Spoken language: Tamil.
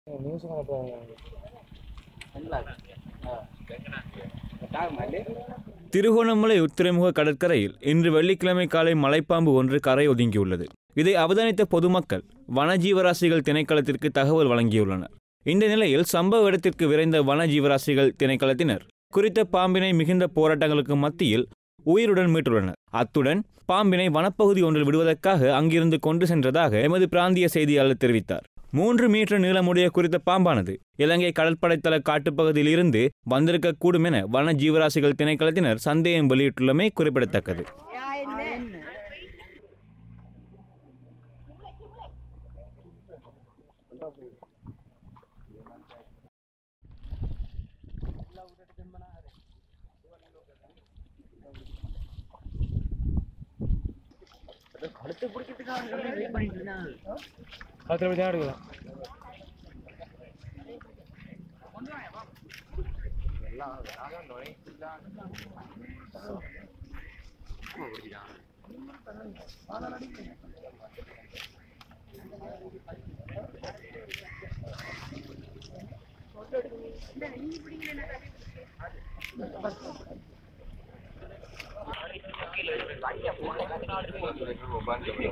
நியூஸ் திருகோணமலை உத்திரமுக கடற்கரையில் இன்று வெள்ளிக்கிழமை காலை மலைப்பாம்பு ஒன்று கரை ஒதுங்கியுள்ளது இதை அவதானித்த பொதுமக்கள் வனஜீவராசிகள் திணைக்களத்திற்கு தகவல் வழங்கியுள்ளனர் இந்த நிலையில் சம்பவ இடத்திற்கு விரைந்த வனஜீவராசிகள் திணைக்களத்தினர் குறித்த பாம்பினை மிகுந்த போராட்டங்களுக்கு மத்தியில் உயிருடன் மீட்டுள்ளனர் அத்துடன் பாம்பினை வனப்பகுதி ஒன்றில் விடுவதற்காக அங்கிருந்து கொண்டு சென்றதாக எமது பிராந்திய செய்தியாளர் தெரிவித்தார் மூன்று மீட்டர் நீளமுடைய குறித்த பாம்பானது இலங்கை கடற்படைத்தள காட்டுப்பகுதியில் இருந்து வந்திருக்கக்கூடும் என வன ஜீவராசிகள் திணைக்களத்தினர் சந்தேகம் வெளியிட்டுள்ளமை குறிப்பிடத்தக்கது கழுத்தில் போய் தான் எடுக்கலாம்